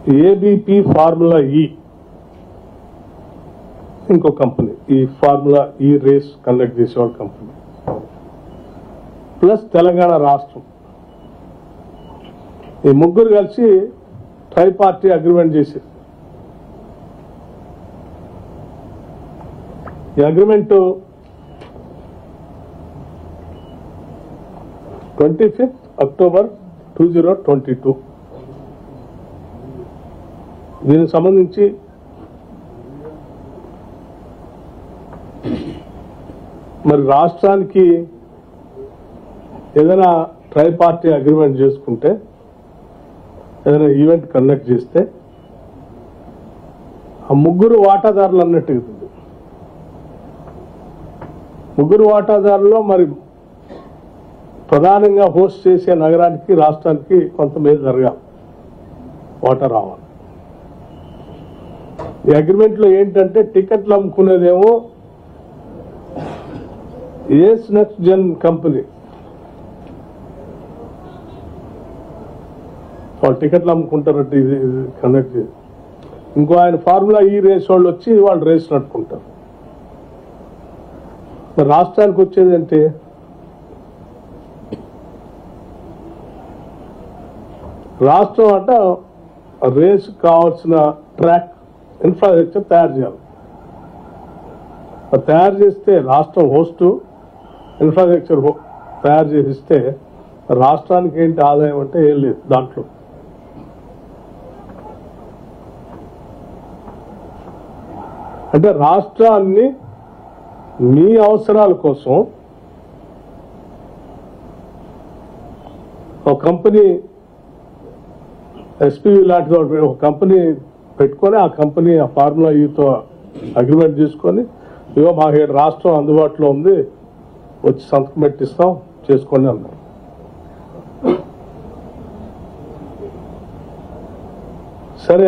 ABP formula ఈ ఇంకో company ఈ ఫార్ములా ఈ రేస్ కండక్ట్ చేసేవాడు కంపెనీ ప్లస్ తెలంగాణ రాష్ట్రం ఈ ముగ్గురు కలిసి ట్రై పార్టీ అగ్రిమెంట్ చేశారు ఈ agreement twenty fifth October two zero twenty two దీనికి సంబంధించి మరి రాష్ట్రానికి ఏదైనా ట్రై పార్టీ అగ్రిమెంట్ చేసుకుంటే ఏదైనా ఈవెంట్ కండక్ట్ చేస్తే ఆ ముగ్గురు వాటాదారులు అన్నట్టు అవుతుంది ముగ్గురు వాటాదారుల్లో మరి ప్రధానంగా హోస్ట్ చేసే నగరానికి రాష్ట్రానికి కొంత మేలు జరగాలి వాటా రావాలి ఈ అగ్రిమెంట్ లో ఏంటంటే టికెట్లు అమ్ముకునేదేమో ఏస్ నెక్స్ట్ జన్ కంపెనీ వాళ్ళు టికెట్లు అమ్ముకుంటారంటే ఇది కండక్ట్ చేసి ఇంకో ఆయన ఫార్ములా ఈ రేస్ వాళ్ళు వచ్చి వాళ్ళు రేస్ నడుపుకుంటారు మరి రాష్ట్రానికి వచ్చేది అంటే రాష్ట్రం అంట రేస్ కావాల్సిన ట్రాక్ ఇన్ఫ్రాస్ట్రక్చర్ తయారు చేయాలి అది తయారు చేస్తే రాష్ట్రం హోస్ట్ ఇన్ఫ్రాస్ట్రక్చర్ హో- తయారు చేసిస్తే రాష్ట్రానికి ఏంటి ఆదాయం అంటే ఏం లేదు దాంట్లో అంటే రాష్ట్రాన్ని మీ అవసరాల కోసం ఒక కంపెనీ ఎస్పీవి లాంటిది ఒకటి ఒక కంపెనీ పెట్టుకొని ఆ కంపెనీ ఆ ఫార్ములా ఈతో అగ్రిమెంట్ తీసుకొని ఇగో మాకు ఇక్కడ రాష్ట్రం అందుబాటులో ఉంది వచ్చి సంతకం పెట్టిస్తాం చేసుకోండి అన్నారు సరే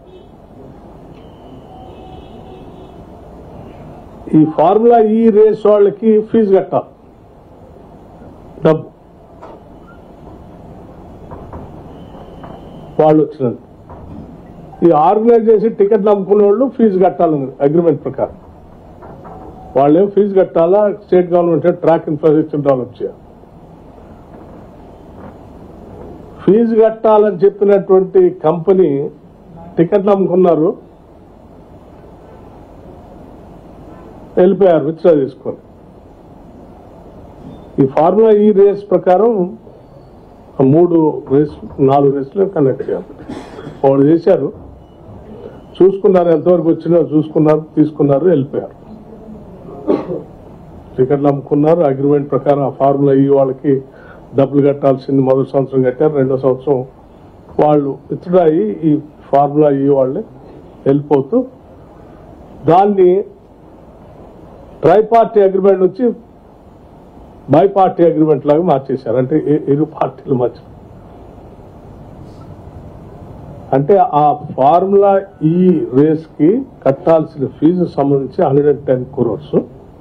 ఈ ఫార్ములా ఈ రేస్ వాళ్ళకి ఫీజు కట్టాలి డబ్బు వాళ్ళు వచ్చినందుకు ఈ ఆర్గనైజ్ చేసి టికెట్లు అమ్ముకునే వాళ్ళు ఫీజు కట్టాలని అగ్రిమెంట్ ప్రకారం వాళ్ళేం ఫీజు కట్టాలా state government track infrastructure develop చేయాలి ఫీజు కట్టాలని చెప్పినటువంటి కంపెనీ టికెట్లు అమ్ముకున్నారు వెళ్ళిపోయారు విత్డ్రా తీసుకొని ఈ ఫార్ములా ఈ రేస్ ప్రకారం ఆ మూడు రేస్ నాలుగు రేసులు కండక్ట్ చేయాలి వాళ్ళు చేశారు చూసుకున్నారు ఎంతవరకు వచ్చినా చూసుకున్నారు తీసుకున్నారు వెళ్ళిపోయారు టికెట్లు అమ్ముకున్నారు అగ్రిమెంట్ ప్రకారం ఆ ఫార్ములా ఈ వాళ్ళకి డబ్బులు కట్టాల్సింది మొదటి సంవత్సరం కట్టారు రెండో సంవత్సరం వాళ్ళు విత్డ్రా అయ్యి ఈ ఫార్ములా ఈ వాళ్ళే వెళ్ళిపోతూ దాన్ని ట్రై పార్టీ అగ్రిమెంట్ నుంచి బై పార్టీ అగ్రిమెంట్ లాగా మార్చేశారు అంటే ఇ- ఇరు పార్టీల మధ్య అంటే ఆ ఫార్ములా ఈ రేస్ కి కట్టాల్సిన ఫీజు సంబంధించి హండ్రెడ్ అండ్ టెన్ క్రోర్స్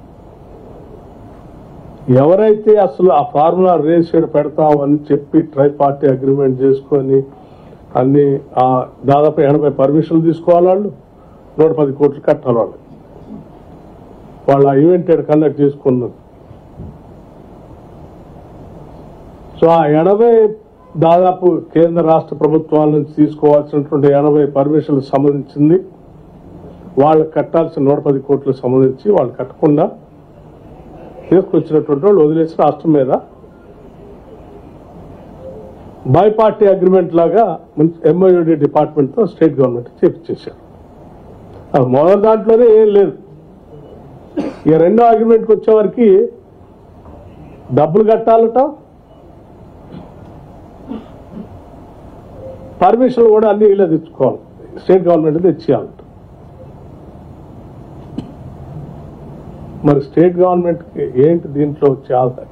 ఎవరైతే అసలు ఆ ఫార్ములా రేస్ ఇక్కడ పెడతామని చెప్పి ట్రై పార్టీ అగ్రిమెంట్ చేసుకొని అన్ని ఆ దాదాపు ఎనభై పర్మిషన్లు తీసుకోవాలి వాళ్ళు నూట పది కోట్లు కట్టాలి వాళ్ళు వాళ్ళు ఆ ఈవెంట్ ఇక్కడ కండక్ట్ చేసుకున్నారు సో ఆ ఎనభై దాదాపు కేంద్ర రాష్ట్ర ప్రభుత్వాల నుంచి తీసుకోవాల్సినటువంటి ఎనభై పర్మిషన్లకు సంబంధించింది వాళ్ళకి కట్టాల్సిన నూట పది కోట్లకు సంబంధించి వాళ్ళు కట్టకుండా తీసుకొచ్చినటువంటి వాళ్ళు వదిలేసి రాష్ట్రం మీద బై పార్టీ అగ్రిమెంట్ లాగా ఎంఓయుడి డిపార్ట్మెంట్ తో స్టేట్ గవర్నమెంట్ చేపించేశారు అది మొదటి దాంట్లోనే ఏం లేదు ఇక రెండో అగ్రిమెంట్కి వచ్చేవారికి డబ్బులు కట్టాలట పర్మిషన్ కూడా అన్ని ఇలా తెచ్చుకోవాలి స్టేట్ గవర్నమెంట్ తెచ్చేయాలంట మరి స్టేట్ గవర్నమెంట్ ఏంటి దీంట్లో వచ్చే ఆదాయం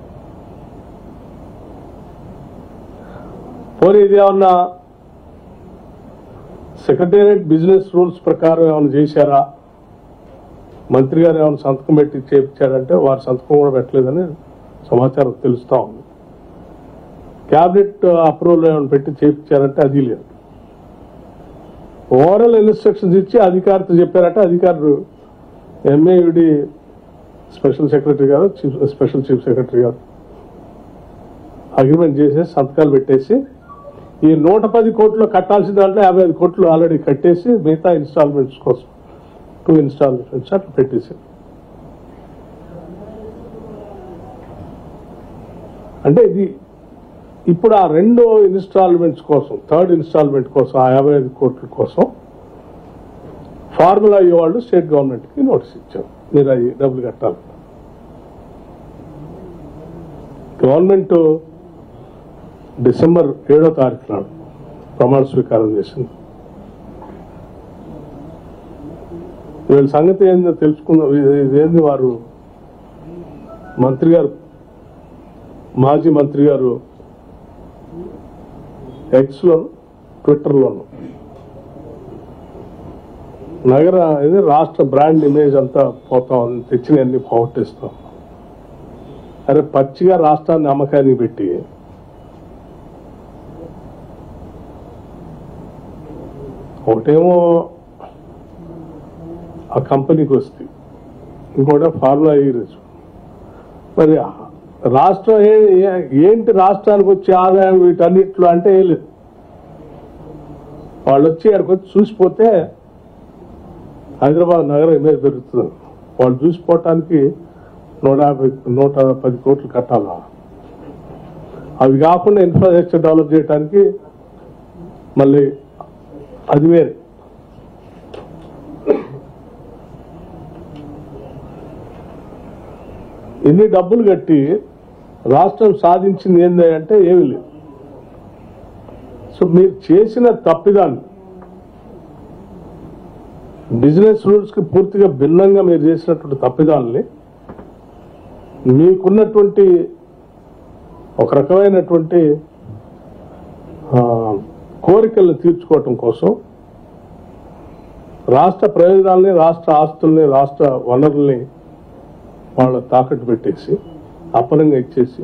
పోనీ ఇది ఏమన్నా సెక్రటేరియట్ బిజినెస్ రూల్స్ ప్రకారం ఏమైనా చేశారా మంత్రి గారు ఏమైనా సంతకం పెట్టి చేయించారంటే వారి సంతకం కూడా పెట్టలేదని సమాచారం తెలుస్తా ఉంది క్యాబినెట్ అప్రూవల్ ఏమైనా పెట్టి చేయించారంటే అది లేదు ఓవరాల్ ఇన్స్ట్రక్షన్స్ ఇచ్చి అధికారితో చెప్పారట అధికారులు ఎంఏయుడి స్పెషల్ సెక్రటరీ గారు చీఫ్ స్పెషల్ చీఫ్ సెక్రటరీ గారు అగ్రిమెంట్ చేసేసి సంతకాలు పెట్టేసి ఈ నూట పది కోట్లు కట్టాల్సిన దాంట్లో యాభై ఐదు కోట్లు ఆల్రెడీ కట్టేసి మిగతా ఇన్స్టాల్మెంట్స్ కోసం టూ ఇన్స్టాల్మెంట్స్ అట్లా పెట్టేసి అంటే ఇది ఇప్పుడు ఆ రెండో ఇన్స్టాల్మెంట్స్ కోసం థర్డ్ ఇన్స్టాల్మెంట్ కోసం ఆ యాభై ఐదు కోట్ల కోసం ఫార్ములా అయ్యేవాళ్ళు స్టేట్ గవర్నమెంట్కి నోటీస్ ఇచ్చారు మీరు అవి డబ్బులు కట్టాలి గవర్నమెంట్ డిసెంబర్ ఏడో తారీఖు నాడు ప్రమాణ స్వీకారం చేసింది వీళ్ళ సంగతి ఏందో తెలుసుకుందాం ఇది- ఇదేంది వారు మంత్రి గారు మాజీ మంత్రి గారు ఎక్స్ లో ట్విట్టర్ లోను నగర ఇది రాష్ట్ర బ్రాండ్ ఇమేజ్ అంతా పోతా ఉంది తెచ్చిన అన్ని పోగొట్టేస్తాం అరే పచ్చిగా రాష్ట్రాన్ని అమ్మకానికి పెట్టి ఒకటేమో ఆ కంపెనీకి వస్తే ఇంకోటి ఫార్ములా ఈరోజు మరి రాష్ట్రం ఏ- ఏ- ఏంటి రాష్ట్రానికి వచ్చే ఆదాయం వీటన్నిట్లో అంటే ఏం లేదు వాళ్ళు వచ్చి అక్కడికి వచ్చి చూసిపోతే హైదరాబాద్ నగరం ఇమేజ్ పెరుగుతుంది వాళ్ళు చూసిపోవటానికి నూట యాభై నూట పది కోట్లు కట్టాలా అవి కాకుండా ఇన్ఫ్రాస్ట్రక్చర్ డెవలప్ చేయడానికి మళ్ళీ అది వేరే ఎన్ని డబ్బులు కట్టి రాష్ట్రం సాధించింది ఏంది అంటే ఏమీ లేదు సో మీరు చేసిన తప్పిదాన్ని బిజినెస్ రూల్స్ కి పూర్తిగా భిన్నంగా మీరు చేసినటువంటి తప్పిదాలని మీకున్నటువంటి ఒక రకమైనటువంటి ఆ, కోరికలను తీర్చుకోవటం కోసం రాష్ట్ర ప్రయోజనాల్ని రాష్ట్ర ఆస్తుల్ని రాష్ట్ర వనరుల్ని వాళ్ళ తాకట్టు పెట్టేసి అప్పనంగా ఇచ్చేసి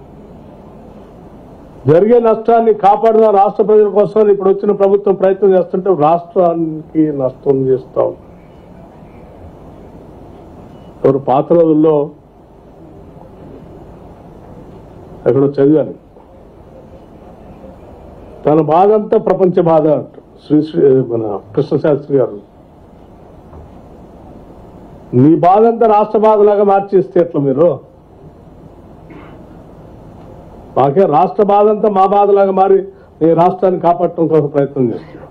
జరిగే నష్టాన్ని కాపాడిన రాష్ట్ర ప్రజల కోసం ఇప్పుడు వచ్చిన ప్రభుత్వం ప్రయత్నం చేస్తుంటే రాష్ట్రానికి నష్టం చేస్తా ఉంది ఎవరు పాత రోజుల్లో ఎక్కడో చదివాను తన బాధ అంతా ప్రపంచ బాధ అంట శ్రీ శ్రీ మన కృష్ణశాస్త్రి గారు మీ బాధ అంతా రాష్ట్ర బాధలాగా మార్చేస్తే ఎట్లా మీరు మాకే రాష్ట్ర బాధ అంతా మా బాధలాగా మారి ఈ రాష్ట్రాన్ని కాపాడటం కోసం ప్రయత్నం చేస్తున్నాం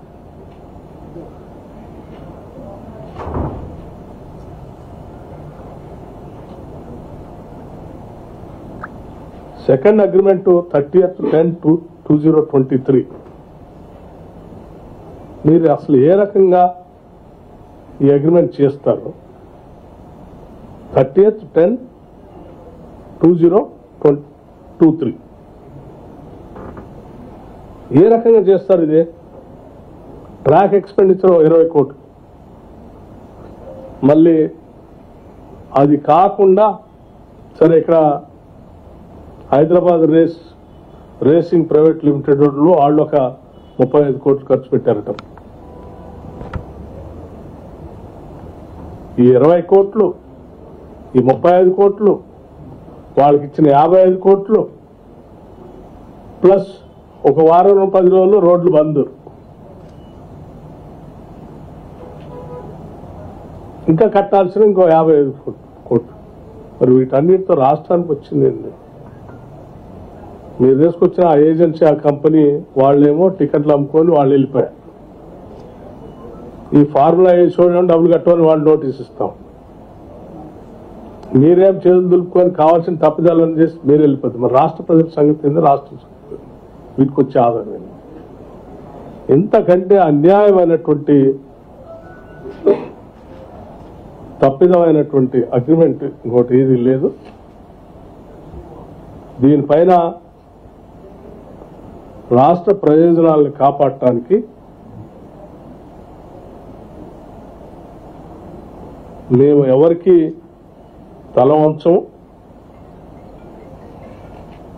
second agreement thirty ten two two zero twenty three మీరు అసలు ఏ రకంగా ఈ అగ్రిమెంట్ చేస్తారు thirty ten two zero two three ఏ రకంగా చేస్తారు ఇది ట్రాక్ ఎక్స్పెండిచర్ ఇరవై కోట్లు మళ్ళీ అది కాకుండా సరే ఇక్కడ Hyderabad race racing private limited వాళ్ళు వాళ్ళు ఒక ముప్పై ఐదు కోట్లు ఖర్చు పెట్టారట ఈ ఇరవై కోట్లు ఈ ముప్పై ఐదు కోట్లు వాళ్ళకి ఇచ్చిన యాభై ఐదు కోట్లు ప్లస్ ఒక వారం పది రోజులు రోడ్లు బంద్ ఇంకా కట్టాల్సిన ఇంకో యాభై ఐదు కోట్లు కోట్లు మరి వీటన్నిటితో రాష్ట్రానికి వచ్చింది ఏంటి మీరు తీసుకొచ్చిన ఆ ఏజెన్సీ ఆ కంపెనీ వాళ్ళేమో టికెట్లు అమ్ముకొని వాళ్ళు వెళ్ళిపోయారు ఈ ఫార్ములా వేసి చూడడం డబ్బులు కట్టమని వాళ్ళు నోటీస్ ఇస్తాం మీరేం చేతులు దులుపుకొని కావాల్సిన తప్పిదాలను చేసి మీరు వెళ్ళిపోతుంది మరి రాష్ట్ర ప్రజల సంగతి ఏంది రాష్ట్రం సంగతి ఏంది? వీటికి వచ్చే ఆధారం ఏంది? ఇంతకంటే అన్యాయమైనటువంటి తప్పిదమైనటువంటి అగ్రిమెంట్ ఇంకోటి ఏది లేదు దీనిపైన రాష్ట్ర ప్రయోజనాలను కాపాడటానికి మేము ఎవరికి తల వంచం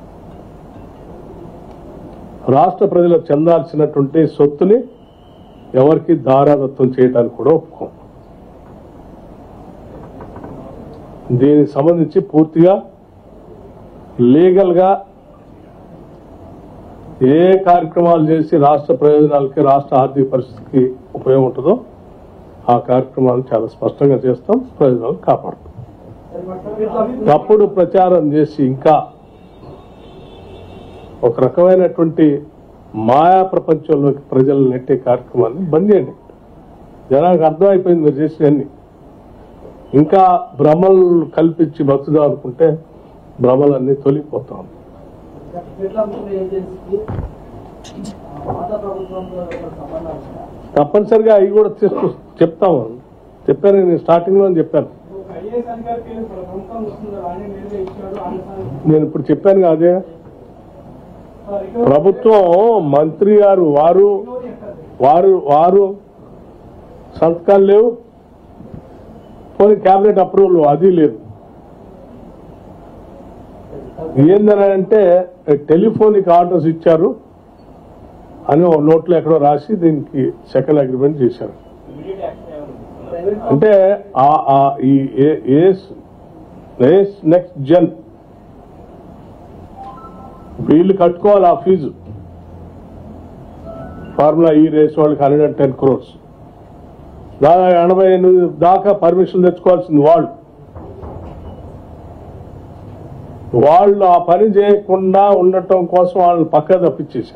రాష్ట్ర ప్రజలకు చెందాల్సినటువంటి సొత్తుని ఎవరికి దారాదత్తం చేయడానికి కూడా ఒప్పుకోం దీనికి సంబంధించి పూర్తిగా లీగల్ గా ఏ కార్యక్రమాలు చేసి రాష్ట్ర ప్రయోజనాలకి రాష్ట్ర ఆర్థిక పరిస్థితికి ఉపయోగం ఉంటుందో ఆ కార్యక్రమాలు చాలా స్పష్టంగా చేస్తాం ప్రయోజనాలు కాపాడుతాం తప్పుడు ప్రచారం చేసి ఇంకా ఒక రకమైనటువంటి మాయా ప్రపంచంలోకి ప్రజలు నెట్టే కార్యక్రమాన్ని బంద్ చేయండి జనానికి అర్థమైపోయింది మీరు చేసినవన్నీ ఇంకా భ్రమలు కల్పించి బతుకుదాం అనుకుంటే భ్రమలన్నీ తొలిగిపోతా ఉన్నాయి బిర్లాముల ఏజెన్సీకి పాత ప్రభుత్వంతో ఒక సంబంధాలు ఉన్నాయా? తప్పనిసరిగా అవి కూడా తీసుకు చెప్తాము చెప్పాను నేను స్టార్టింగ్ లో చెప్పాను ఒక ఐఏఎస్ అధికారికి ప్రభుత్వం వస్తుంది ఆయన నేరుగా ఇచ్చాడు ఆయన నేను ఇప్పుడు చెప్పాను కదా అదే రికవరీ ప్రభుత్వం మంత్రి గారు వారు ఎక్కడ వారు వారు సంతకాలు లేవు పోనీ క్యాబినెట్ అప్రూవల్ అది లేదు ఏందని అంటే టెలిఫోనిక్ ఆర్డర్స్ ఇచ్చారు అని ఒక నోట్లో ఎక్కడో రాసి దీనికి సెకండ్ అగ్రిమెంట్ చేశారు ప్రైవేట్ అంటే ఆ- ఆ ఈ నెక్స్ట్ జన్ వీళ్ళు కట్టుకోవాలి ఆ ఫీజు ఫార్ములా ఈ రేస్ వాళ్ళకి హండ్రెడ్ అండ్ టెన్ క్రోర్స్ దాదాపు ఎనభై ఎనిమిది దాకా పర్మిషన్ తెచ్చుకోవాల్సింది వాళ్ళు వాళ్ళు ఆ పని చేయకుండా ఉండటం కోసం వాళ్ళని పక్క తప్పించేశారు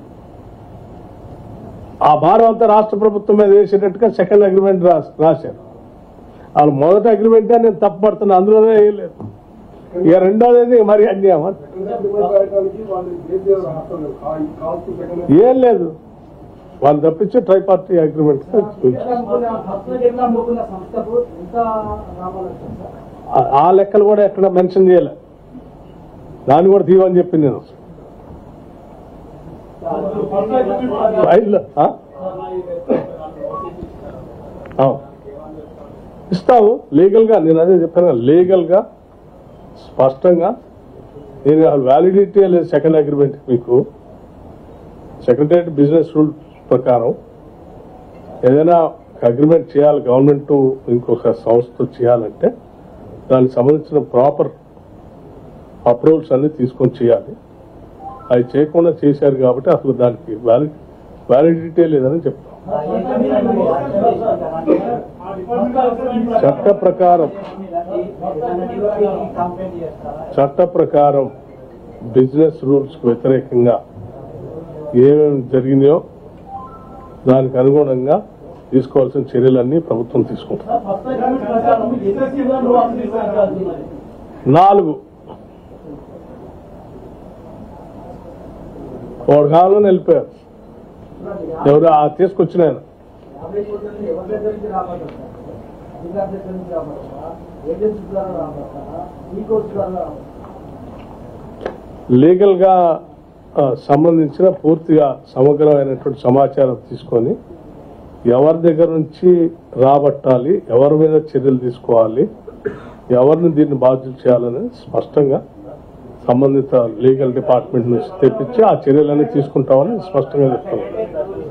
ఆ భారం అంతా రాష్ట్ర ప్రభుత్వం మీద వేసేటట్టుగా సెకండ్ అగ్రిమెంట్ రాశారు వాళ్ళు మొదటి అగ్రిమెంట్ నేను తప్పుపడుతున్నా అందులోనే వేయలేదు ఇక రెండోది మరి అన్యాయం ఏం లేదు వాళ్ళు తప్పించి ట్రై పార్టీ అగ్రిమెంట్ జిల్లా మొక్కున్న సంస్థకు ఎంత లాభాలు వచ్చింది సార్ ఆ లెక్కలు కూడా ఎక్కడ మెన్షన్ చేయలే దాన్ని కూడా తీయమని చెప్పి నేను ఫైల్లో, ఆ? అవును. ఇస్తాము లీగల్ గా నేను అదే చెప్పాను లీగల్ గా స్పష్టంగా నేను వ్యాలిడిటీ లేదు సెకండ్ అగ్రిమెంట్ మీకు సెక్రటరీ బిజినెస్ రూల్ ప్రకారం ఏదైనా అగ్రిమెంట్ చేయాలి గవర్నమెంట్ ఇంకొక సంస్థ చేయాలంటే దానికి సంబంధించిన ప్రాపర్ అప్రూవల్స్ అన్ని తీసుకొని చేయాలి అవి చేయకుండా చేశారు కాబట్టి అసలు దానికి వ్యాలిడ్ వ్యాలిడిటీ లేదని చెప్తాం చట్ట ప్రకారం కంప్లైంట్ చేస్తారా చట్ట ప్రకారం బిజినెస్ రూల్స్ కు వ్యతిరేకంగా ఏమేమి జరిగినాయో దానికి అనుగుణంగా తీసుకోవాల్సిన చర్యలన్నీ ప్రభుత్వం తీసుకుంటుంది నాలుగు వాడు కాలంలో వెళ్ళిపోయారు ఎవరు ఆ తీసుకొచ్చిన ఆయన యాభై కోట్లని ఎవరి దగ్గర నుంచి రాబడతారా అధికారి దగ్గర నుంచి రాబడతారా ఏజెన్సీ ద్వారా రాబడతారా ఈ కోర్సు ద్వారా రాబడతారా లీగల్ గా ఆ, సంబంధించిన పూర్తిగా సమగ్రమైనటువంటి సమాచారం తీసుకొని ఎవరి దగ్గర నుంచి రాబట్టాలి ఎవరి మీద చర్యలు తీసుకోవాలి ఎవరిని దీన్ని బాధ్యత చేయాలని స్పష్టంగా సంబంధిత లీగల్ డిపార్ట్మెంట్ నుంచి తెప్పించి ఆ చర్యలన్నీ తీసుకుంటామని స్పష్టంగా చెప్తున్నాం